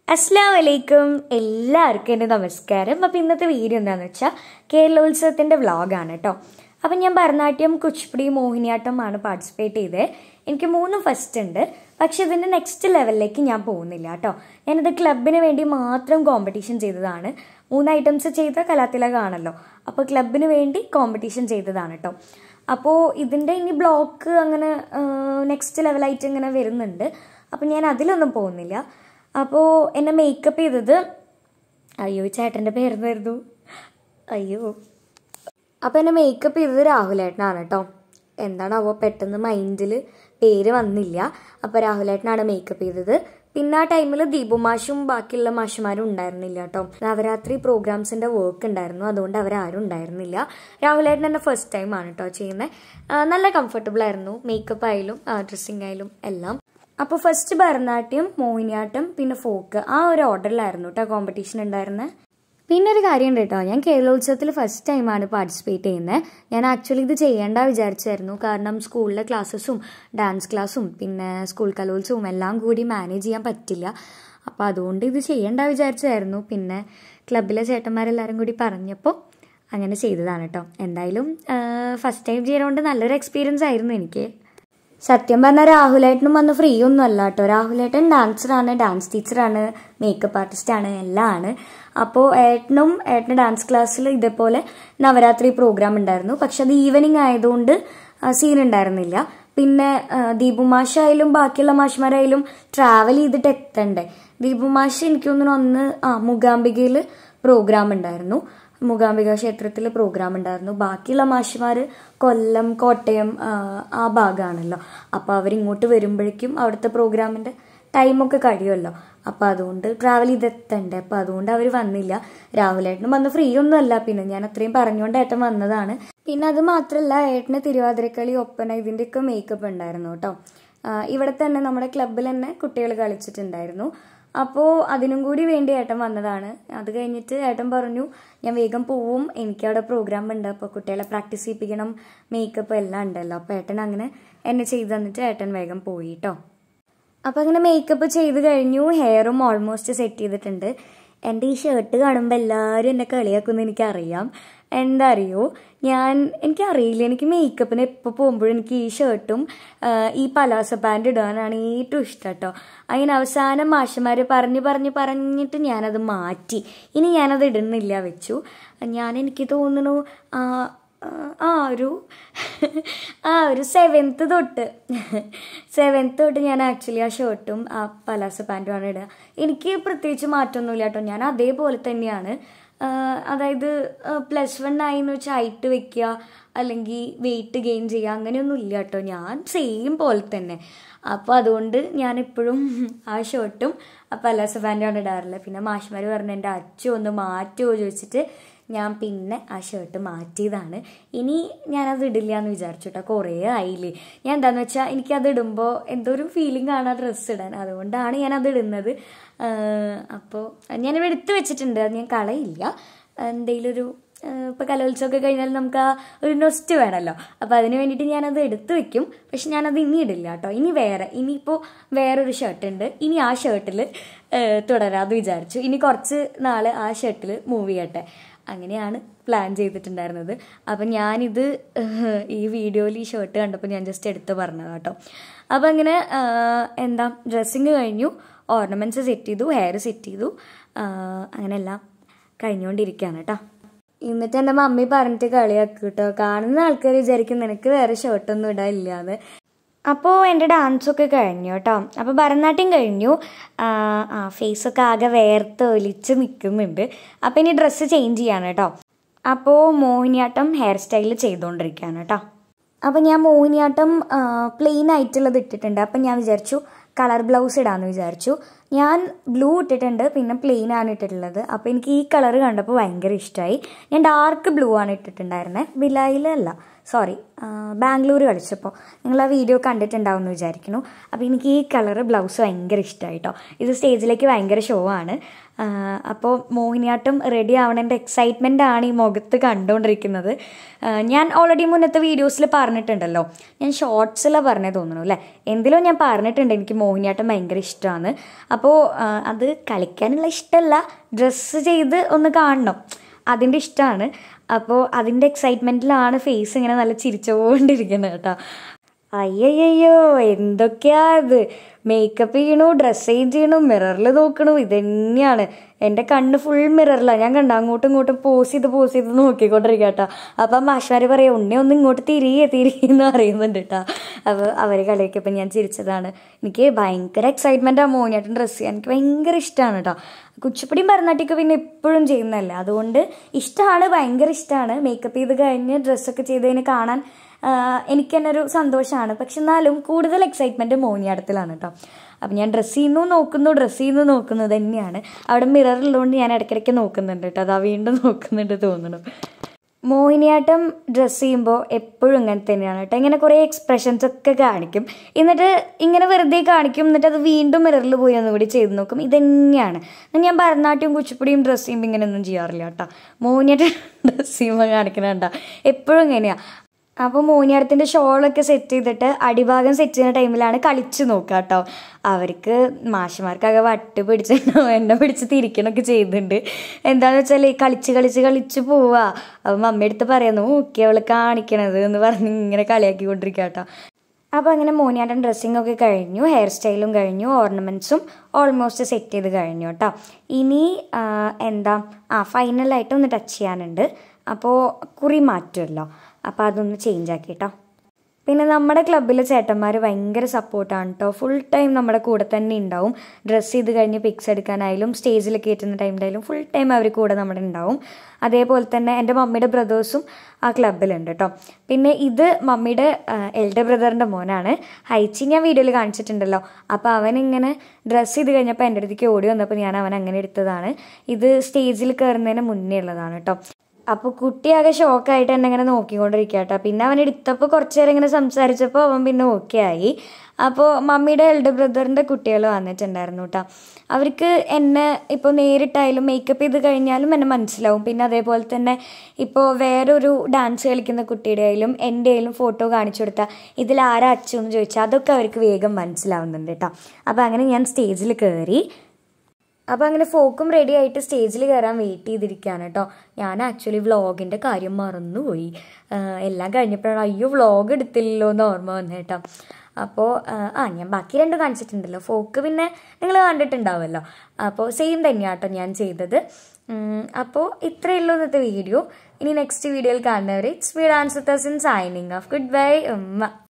അസ്സാം വലൈക്കും എല്ലാവർക്കും എൻ്റെ നമസ്കാരം അപ്പോൾ ഇന്നത്തെ വീഡിയോ എന്താണെന്ന് വെച്ചാൽ കേരളോത്സവത്തിൻ്റെ വ്ളോഗാണ് കേട്ടോ അപ്പം ഞാൻ ഭരതനാട്യം കുച്ചിപ്പുടി മോഹിനിയാട്ടമാണ് പാർട്ടിസിപ്പേറ്റ് ചെയ്തത് എനിക്ക് മൂന്ന് ഫസ്റ്റ് ഉണ്ട് പക്ഷെ ഇതിൻ്റെ നെക്സ്റ്റ് ലെവലിലേക്ക് ഞാൻ പോകുന്നില്ല കേട്ടോ ഞാനിത് ക്ലബിന് വേണ്ടി മാത്രം കോമ്പറ്റീഷൻ ചെയ്തതാണ് മൂന്ന് ഐറ്റംസ് ചെയ്ത കലാതിലകാണല്ലോ അപ്പോൾ ക്ലബിന് വേണ്ടി കോമ്പറ്റീഷൻ ചെയ്തതാണ് കേട്ടോ അപ്പോൾ ഇതിൻ്റെ ഇനി ബ്ലോക്ക് അങ്ങനെ നെക്സ്റ്റ് ലെവലായിട്ട് ഇങ്ങനെ വരുന്നുണ്ട് അപ്പോൾ ഞാൻ അതിലൊന്നും പോകുന്നില്ല അപ്പോൾ എന്നെ മേക്കപ്പ് ചെയ്തത് അയ്യോ ഈ ചേട്ടൻ്റെ പേരെന്നായിരുന്നു അയ്യോ അപ്പോൾ എന്നെ മേക്കപ്പ് ചെയ്തത് രാഹുലേട്ടനാണ് കേട്ടോ എന്താണാവോ പെട്ടെന്ന് മൈൻഡിൽ പേര് വന്നില്ല അപ്പോൾ രാഹുലേട്ടനാണ് മേക്കപ്പ് ചെയ്തത് പിന്നെ ആ ടൈമിൽ ദീപുമാഷും ബാക്കിയുള്ള മാഷുമാരും ഉണ്ടായിരുന്നില്ല കേട്ടോ നവരാത്രി പ്രോഗ്രാംസിൻ്റെ വർക്ക് ഉണ്ടായിരുന്നു അതുകൊണ്ട് അവരാരും ഉണ്ടായിരുന്നില്ല രാഹുലേട്ടൻ എൻ്റെ ഫസ്റ്റ് ടൈമാണ് കേട്ടോ ചെയ്യുന്നത് നല്ല കംഫർട്ടബിൾ ആയിരുന്നു മേക്കപ്പ് ആയാലും ഡ്രസ്സിങ് ആയാലും എല്ലാം അപ്പോൾ ഫസ്റ്റ് ഭരതനാട്യം മോഹിനിയാട്ടം പിന്നെ ഫോക്ക് ആ ഒരു ഓർഡറിലായിരുന്നു കേട്ടോ കോമ്പറ്റീഷൻ ഉണ്ടായിരുന്നത് പിന്നെ ഒരു കാര്യമുണ്ട് കേട്ടോ ഞാൻ കേരളോത്സവത്തിൽ ഫസ്റ്റ് ടൈമാണ് പാർട്ടിസിപ്പേറ്റ് ചെയ്യുന്നത് ഞാൻ ആക്ച്വലി ഇത് ചെയ്യേണ്ട വിചാരിച്ചായിരുന്നു കാരണം സ്കൂളിലെ ക്ലാസ്സസും ഡാൻസ് ക്ലാസ്സും പിന്നെ സ്കൂൾ കലോത്സവവും എല്ലാം കൂടി മാനേജ് ചെയ്യാൻ പറ്റില്ല അപ്പോൾ അതുകൊണ്ട് ഇത് ചെയ്യേണ്ട വിചാരിച്ചായിരുന്നു പിന്നെ ക്ലബിലെ ചേട്ടന്മാരെല്ലാവരും കൂടി പറഞ്ഞപ്പോൾ അങ്ങനെ ചെയ്തതാണ് കേട്ടോ എന്തായാലും ഫസ്റ്റ് ടൈം ചെയ്യണോണ്ട് നല്ലൊരു എക്സ്പീരിയൻസ് ആയിരുന്നു എനിക്ക് സത്യം പറഞ്ഞാൽ രാഹുലേട്ടനും വന്ന് ഫ്രീ ഒന്നും അല്ല കേട്ടോ രാഹുലേട്ടൻ ഡാൻസറാണ് ഡാൻസ് ടീച്ചറാണ് മേക്കപ്പ് ആർട്ടിസ്റ്റാണ് എല്ലാം ആണ് അപ്പോൾ ഏട്ടനും ഏട്ടന് ഡാൻസ് ക്ലാസ്സിൽ ഇതേപോലെ നവരാത്രി പ്രോഗ്രാം ഉണ്ടായിരുന്നു പക്ഷെ അത് ഈവനിങ് ആയതുകൊണ്ട് സീൻ ഉണ്ടായിരുന്നില്ല പിന്നെ ദീപുമാഷായാലും ബാക്കിയുള്ള മാഷ്മാരായാലും ട്രാവൽ ചെയ്തിട്ട് എത്തണ്ടേ ദീപുമാഷ് എനിക്ക് തോന്നുന്നു അന്ന് ആ മൂകാംബികയിൽ പ്രോഗ്രാം ഉണ്ടായിരുന്നു മൂകാംബിക ക്ഷേത്രത്തിൽ പ്രോഗ്രാം ഉണ്ടായിരുന്നു ബാക്കിയുള്ള മാഷിമാർ കൊല്ലം കോട്ടയം ആ ഭാഗമാണല്ലോ അപ്പോൾ അവരിങ്ങോട്ട് വരുമ്പോഴേക്കും അവിടുത്തെ പ്രോഗ്രാമിൻ്റെ ടൈമൊക്കെ കഴിയുമല്ലോ അപ്പോൾ അതുകൊണ്ട് ട്രാവൽ ചെയ്തെത്തണ്ടേ അപ്പോൾ അതുകൊണ്ട് അവർ വന്നില്ല രാഹുലേട്ടനും വന്ന് ഫ്രീ ഒന്നും അല്ല പിന്നെ ഞാൻ അത്രയും പറഞ്ഞുകൊണ്ട് ഏട്ടൻ വന്നതാണ് പിന്നെ അത് മാത്രമല്ല ഏട്ടന് തിരുവാതിരക്കളി ഒപ്പന ഇതിൻ്റെയൊക്കെ മേക്കപ്പ് ഉണ്ടായിരുന്നു കേട്ടോ ഇവിടെ തന്നെ നമ്മുടെ ക്ലബിൽ തന്നെ കുട്ടികൾ കളിച്ചിട്ടുണ്ടായിരുന്നു അപ്പോൾ അതിനും കൂടി വേണ്ടി ഏട്ടൻ വന്നതാണ് അത് കഴിഞ്ഞിട്ട് ഏട്ടൻ പറഞ്ഞു ഞാൻ വേഗം പോവും എനിക്കവിടെ പ്രോഗ്രാം ഉണ്ട് അപ്പോൾ കുട്ടികളെ പ്രാക്ടീസ് ചെയ്യിപ്പിക്കണം മേക്കപ്പ് എല്ലാം ഉണ്ടല്ലോ അപ്പോൾ ഏട്ടൻ അങ്ങനെ എന്നെ ചെയ്തു തന്നിട്ട് ഏട്ടൻ വേഗം പോയി കേട്ടോ അപ്പോൾ അങ്ങനെ മേക്കപ്പ് ചെയ്ത് കഴിഞ്ഞു ഹെയറും ഓൾമോസ്റ്റ് സെറ്റ് ചെയ്തിട്ടുണ്ട് എൻ്റെ ഈ ഷർട്ട് കാണുമ്പോൾ എല്ലാവരും എന്നെ കളിയാക്കുമെന്ന് എനിക്കറിയാം എന്താ അറിയോ ഞാൻ എനിക്കറിയില്ല എനിക്ക് മേക്കപ്പിന് എപ്പോൾ പോകുമ്പോഴും എനിക്ക് ഈ ഷർട്ടും ഈ പലാസ പാൻറ് ഇടാനാണ് ഏറ്റവും ഇഷ്ടം കേട്ടോ അങ്ങനെ അവസാനം മാഷന്മാർ പറഞ്ഞ് പറഞ്ഞ് പറഞ്ഞിട്ട് ഞാനത് മാറ്റി ഇനി ഞാനത് ഇടുന്നില്ല വെച്ചു ഞാൻ എനിക്ക് തോന്നുന്നു ആ ഒരു ആ ഒരു സെവൻത്ത് തൊട്ട് സെവൻത്ത് തൊട്ട് ഞാൻ ആക്ച്വലി ആ ഷർട്ടും ആ പലാസ പാൻറ്റുമാണ് ഇടുക എനിക്ക് പ്രത്യേകിച്ച് മാറ്റമൊന്നുമില്ല കേട്ടോ ഞാൻ അതേപോലെ തന്നെയാണ് അതായത് പ്ലസ് വൺ ആയി എന്ന് വെച്ചാൽ ഹൈറ്റ് വെക്കുക അല്ലെങ്കിൽ വെയിറ്റ് ഗെയിൻ ചെയ്യുക അങ്ങനെയൊന്നും ഇല്ല കേട്ടോ ഞാൻ സെയിം പോലെ തന്നെ അപ്പോൾ അതുകൊണ്ട് ഞാൻ എപ്പോഴും ആ ഷർട്ടും ആ പലാസ പാൻറ്റാണ് ഇടാറില്ല പിന്നെ മാഷ്മാർ പറഞ്ഞു എൻ്റെ അച്ഛൻ ഒന്ന് മാറ്റുമോ ചോദിച്ചിട്ട് ഞാൻ പിന്നെ ആ ഷർട്ട് മാറ്റിയതാണ് ഇനി ഞാനത് ഇടില്ല എന്ന് വിചാരിച്ചു കേട്ടോ കുറേ ആയില്ലേ ഞാൻ എന്താണെന്ന് വെച്ചാൽ എനിക്കത് ഇടുമ്പോൾ എന്തോ ഒരു ഫീലിംഗ് ആണ് ആ ഡ്രസ്സ് ഇടാൻ അതുകൊണ്ടാണ് ഞാനത് ഇടുന്നത് അപ്പോൾ ഞാനിവിടെ എടുത്ത് വെച്ചിട്ടുണ്ട് അത് ഞാൻ കളയില്ല എന്തെങ്കിലും ഒരു ഇപ്പോൾ കലോത്സവമൊക്കെ കഴിഞ്ഞാൽ നമുക്ക് ആ ഒരു നൊസ്റ്റ് വേണമല്ലോ അപ്പോൾ അതിന് വേണ്ടിയിട്ട് ഞാനത് എടുത്തു വെക്കും പക്ഷെ ഞാനത് ഇനി ഇടില്ല കേട്ടോ ഇനി വേറെ ഇനിയിപ്പോൾ വേറൊരു ഷർട്ട് ഉണ്ട് ഇനി ആ ഷർട്ടിൽ തുടരാമെന്ന് വിചാരിച്ചു ഇനി കുറച്ച് നാൾ ആ ഷർട്ടിൽ മൂവ് ചെയ്യട്ടെ അങ്ങനെയാണ് പ്ലാൻ ചെയ്തിട്ടുണ്ടായിരുന്നത് അപ്പം ഞാനിത് ഈ വീഡിയോയിൽ ഈ ഷർട്ട് കണ്ടപ്പോൾ ഞാൻ ജസ്റ്റ് എടുത്ത് പറഞ്ഞത് കേട്ടോ അപ്പം അങ്ങനെ എന്താ ഡ്രസ്സിങ് കഴിഞ്ഞു ഓർണമെൻറ്റ്സ് സെറ്റ് ചെയ്തു ഹെയർ സെറ്റ് ചെയ്തു അങ്ങനെയെല്ലാം കഴിഞ്ഞുകൊണ്ടിരിക്കുകയാണ് കേട്ടോ എന്നിട്ട് എൻ്റെ മമ്മി പറഞ്ഞിട്ട് കളിയാക്കും കേട്ടോ കാണുന്ന ആൾക്കാർ വിചാരിക്കും നിനക്ക് വേറെ ഷർട്ടൊന്നും ഇടാനില്ല എന്ന് അപ്പോൾ എൻ്റെ ഡാൻസൊക്കെ കഴിഞ്ഞു കേട്ടോ അപ്പോൾ ഭരതനാട്യം കഴിഞ്ഞു ആ ഫേസൊക്കെ ആകെ വേർത്ത് ഒലിച്ച് നിൽക്കുന്നുണ്ട് അപ്പോൾ ഇനി ഡ്രസ്സ് ചേഞ്ച് ചെയ്യാണ് കേട്ടോ അപ്പോൾ മോഹിനിയാട്ടം ഹെയർ സ്റ്റൈൽ ചെയ്തുകൊണ്ടിരിക്കുകയാണ് കേട്ടോ അപ്പോൾ ഞാൻ മോഹിനിയാട്ടം പ്ലെയിൻ ആയിട്ടുള്ളത് ഇട്ടിട്ടുണ്ട് അപ്പം ഞാൻ വിചാരിച്ചു കളർ ബ്ലൗസ് ഇടാമെന്ന് വിചാരിച്ചു ഞാൻ ബ്ലൂ ഇട്ടിട്ടുണ്ട് പിന്നെ പ്ലെയിൻ ആണ് ഇട്ടിട്ടുള്ളത് അപ്പോൾ എനിക്ക് ഈ കളർ കണ്ടപ്പോൾ ഭയങ്കര ഇഷ്ടമായി ഞാൻ ഡാർക്ക് ബ്ലൂ ആണ് ഇട്ടിട്ടുണ്ടായിരുന്നത് ബിലായിലല്ല സോറി ബാംഗ്ലൂർ കളിച്ചപ്പോൾ നിങ്ങൾ ആ വീഡിയോ കണ്ടിട്ടുണ്ടാവും എന്ന് വിചാരിക്കുന്നു അപ്പോൾ എനിക്ക് ഈ കളറ് ബ്ലൗസ് ഭയങ്കര ഇഷ്ടമായി കേട്ടോ ഇത് സ്റ്റേജിലേക്ക് ഭയങ്കര ഷോ ആണ് അപ്പോൾ മോഹിനിയാട്ടം റെഡി ആവണേൻ്റെ എക്സൈറ്റ്മെൻ്റ് ആണ് ഈ മുഖത്ത് കണ്ടുകൊണ്ടിരിക്കുന്നത് ആ, ഞാൻ ഓൾറെഡി മുന്നത്തെ വീഡിയോസിൽ പറഞ്ഞിട്ടുണ്ടല്ലോ ഞാൻ ഷോർട്സിലാണ് പറഞ്ഞേ തോന്നുന്നു അല്ലേ എന്തിലോ ഞാൻ പറഞ്ഞിട്ടുണ്ട് എനിക്ക് മോഹിനിയാട്ടം ഭയങ്കര ഇഷ്ടമാണ് അപ്പോൾ ആ, അത് കളിക്കാനുള്ള ഇഷ്ടമല്ല ഡ്രസ്സ് ചെയ്ത് ഒന്ന് കാണണം അതിൻ്റെ ഇഷ്ടമാണ് അപ്പോൾ അതിൻ്റെ എക്സൈറ്റ്മെൻറ്റിലാണ് ഫേസ് ഇങ്ങനെ നല്ല ചിരിച്ചുകൊണ്ടിരിക്കുന്നത് കേട്ടോ അയ്യയ്യോ എന്തൊക്കെയാ ഇത് മേക്കപ്പ് ചെയ്യണു ഡ്രസ്സ് ചേഞ്ച് ചെയ്യണു മിററിൽ നോക്കണു ഇതന്നെയാണ് എൻ്റെ കണ്ണ് ഫുൾ മിററിലാണ് ഞാൻ കണ്ട അങ്ങോട്ടും ഇങ്ങോട്ടും പോസ് ചെയ്ത് പോസ് ചെയ്ത് നോക്കിക്കൊണ്ടിരിക്കുക കേട്ടോ അപ്പം മാഷ്മാർ പറയാം ഉണ്ണി ഒന്ന് ഇങ്ങോട്ട് തിരികെ തിരികെന്ന് അറിയുന്നുണ്ട് കേട്ടോ അപ്പോൾ അവർ കളിയൊക്കെ ഞാൻ ചിരിച്ചതാണ് എനിക്ക് ഭയങ്കര എക്സൈറ്റ്മെൻ്റ് ആ മോഹിനിയാട്ടം ഡ്രസ്സ് ചെയ്യാൻ എനിക്ക് ഭയങ്കര ഇഷ്ടമാണ് കേട്ടോ കുച്ചിപ്പുടിയും ഭരതനാട്യമൊക്കെ പിന്നെ എപ്പോഴും ചെയ്യുന്നതല്ലേ അതുകൊണ്ട് ഇഷ്ടമാണ് ഭയങ്കര ഇഷ്ടമാണ് മേക്കപ്പ് ചെയ്ത് കഴിഞ്ഞ് ഡ്രസ്സൊക്കെ ചെയ്തതിന് കാണാൻ ആഹ് എനിക്ക് തന്നെ ഒരു സന്തോഷമാണ് പക്ഷെ എന്നാലും കൂടുതൽ എക്സൈറ്റ്മെൻറ്റ് മോഹിനിയാട്ടത്തിലാണ് കേട്ടോ അപ്പം ഞാൻ ഡ്രസ്സ് ചെയ്യുന്നു നോക്കുന്നു ഡ്രസ്സ് ചെയ്യുന്നു നോക്കുന്നു തന്നെയാണ് അവിടെ മിററുള്ളതുകൊണ്ട് ഞാൻ ഇടയ്ക്കിടയ്ക്ക് നോക്കുന്നുണ്ട് കേട്ടോ അതാ വീണ്ടും നോക്കുന്നുണ്ട് തോന്നുന്നു മോഹിനിയാട്ടം ഡ്രസ്സ് ചെയ്യുമ്പോൾ എപ്പോഴും ഇങ്ങനെ തന്നെയാണ് കേട്ടോ ഇങ്ങനെ കുറേ എക്സ്പ്രഷൻസ് ഒക്കെ കാണിക്കും എന്നിട്ട് ഇങ്ങനെ വെറുതെ കാണിക്കും എന്നിട്ട് അത് വീണ്ടും മിററിൽ പോയി ഒന്നുകൂടി ചെയ്ത് നോക്കും ഇതന്നെയാണ് ഞാൻ ഭരതനാട്യം കുച്ചിപ്പുടിയും ഡ്രസ്സ് ചെയ്യുമ്പോൾ ഇങ്ങനെയൊന്നും ചെയ്യാറില്ല കേട്ടോ മോഹിനിയാട്ടം ഡ്രസ്സ് ചെയ്യുമ്പോൾ കാണിക്കണ എപ്പോഴും ഇങ്ങനെയാണ് അപ്പോൾ മോഹിനിയാട്ടത്തിൻ്റെ ഷോളൊക്കെ സെറ്റ് ചെയ്തിട്ട് അടിഭാഗം സെറ്റ് ചെയ്യുന്ന ടൈമിലാണ് കളിച്ച് നോക്കുക കേട്ടോ അവർക്ക് മാഷിമാർക്കൊക്കെ വട്ട് പിടിച്ചിട്ടുണ്ടാവും എന്നെ പിടിച്ച് തിരിക്കണമൊക്കെ ചെയ്യുന്നുണ്ട് എന്താണെന്ന് വെച്ചാൽ ഈ കളിച്ച് കളിച്ച് കളിച്ച് പോവാ അപ്പം മമ്മി അടുത്ത് പറയുന്നു ഓക്കെ അവൾ കാണിക്കണത് എന്ന് പറഞ്ഞ് ഇങ്ങനെ കളിയാക്കിക്കൊണ്ടിരിക്കുക കേട്ടോ അപ്പോൾ അങ്ങനെ മോനിയാട്ടം ഡ്രസ്സിങ് ഒക്കെ കഴിഞ്ഞു ഹെയർ സ്റ്റൈലും കഴിഞ്ഞു ഓർണമെൻറ്റ്സും ഓൾമോസ്റ്റ് സെറ്റ് ചെയ്ത് കഴിഞ്ഞു കേട്ടോ ഇനി ആ, എന്താ ആ ഫൈനലായിട്ട് ഒന്ന് ടച്ച് ചെയ്യാനുണ്ട് അപ്പോൾ കുറി മാറ്റുമല്ലോ അപ്പോൾ അതൊന്ന് ചേഞ്ച് ആക്കി കേട്ടോ പിന്നെ നമ്മുടെ ക്ലബ്ബിലെ ചേട്ടന്മാർ ഭയങ്കര സപ്പോർട്ടാണ് കേട്ടോ ഫുൾ ടൈം നമ്മുടെ കൂടെ തന്നെ ഉണ്ടാവും ഡ്രസ്സ് ചെയ്ത് കഴിഞ്ഞ് പിക്സ് എടുക്കാനായാലും സ്റ്റേജിൽ കയറ്റുന്ന ടൈമിലായാലും ഫുൾ ടൈം അവർ കൂടെ നമ്മുടെ ഉണ്ടാവും അതേപോലെ തന്നെ എൻ്റെ മമ്മിയുടെ ബ്രദേഴ്സും ആ ക്ലബ്ബിലുണ്ട് കേട്ടോ പിന്നെ ഇത് മമ്മിയുടെ എൽഡർ ബ്രദറിൻ്റെ മോനാണ് ഹൈച്ചി ഞാൻ വീഡിയോയിൽ കാണിച്ചിട്ടുണ്ടല്ലോ അപ്പോൾ അവനിങ്ങനെ ഡ്രസ്സ് ചെയ്ത് കഴിഞ്ഞപ്പോൾ എൻ്റെ അടുത്തേക്ക് ഓടി വന്നപ്പോൾ ഞാൻ അവൻ അങ്ങനെ എടുത്തതാണ് ഇത് സ്റ്റേജിൽ കയറുന്നതിന് മുന്നേ ഉള്ളതാണ് കേട്ടോ അപ്പോൾ കുട്ടിയാകെ ഷോക്കായിട്ട് എന്നെ ഇങ്ങനെ നോക്കിക്കൊണ്ടിരിക്കുക കേട്ടോ പിന്നെ അവൻ എടുത്തപ്പോൾ കുറച്ച് നേരം ഇങ്ങനെ സംസാരിച്ചപ്പോൾ അവൻ പിന്നെ ഓക്കെ ആയി അപ്പോൾ മമ്മിയുടെ എൽഡർ ബ്രദറിൻ്റെ കുട്ടികൾ വന്നിട്ടുണ്ടായിരുന്നു കേട്ടോ അവർക്ക് എന്നെ ഇപ്പോൾ നേരിട്ടായാലും മേക്കപ്പ് ചെയ്ത് കഴിഞ്ഞാലും എന്നെ മനസ്സിലാവും പിന്നെ അതേപോലെ തന്നെ ഇപ്പോൾ വേറൊരു ഡാൻസ് കളിക്കുന്ന കുട്ടിയുടെ ആയാലും എൻ്റെ ആയാലും ഫോട്ടോ കാണിച്ചു കൊടുത്താൽ ഇതിൽ ആരാ അച്ചു എന്ന് ചോദിച്ചാൽ അതൊക്കെ അവർക്ക് വേഗം മനസ്സിലാവുന്നുണ്ട് കേട്ടോ അപ്പോൾ അങ്ങനെ ഞാൻ സ്റ്റേജിൽ കയറി അപ്പോൾ അങ്ങനെ ഫോക്കും റെഡി ആയിട്ട് സ്റ്റേജിൽ കയറാൻ വെയിറ്റ് ചെയ്തിരിക്കുകയാണ് കേട്ടോ ഞാൻ ആക്ച്വലി വ്ളോഗിൻ്റെ കാര്യം മറന്നുപോയി ആഹ് എല്ലാം കഴിഞ്ഞപ്പോഴാണ് അയ്യോ വ്ളോഗ് എടുത്തില്ലല്ലോ എന്ന് ഓർമ്മ വന്നത് കേട്ടോ അപ്പോൾ ആ ഞാൻ ബാക്കി രണ്ട് കാണിച്ചിട്ടുണ്ടല്ലോ ഫോക്ക് പിന്നെ നിങ്ങൾ കണ്ടിട്ടുണ്ടാവുമല്ലോ അപ്പോൾ സെയിം തന്നെയാണ് കേട്ടോ ഞാൻ ചെയ്തത് ഉം, അപ്പോൾ ഇത്രയേ ഉള്ളൂ ഇന്നത്തെ വീഡിയോ ഇനി നെക്സ്റ്റ് വീഡിയോയിൽ കാണുന്നവരെ it's with Ansar Thasin signing off good bye ഉമ്മ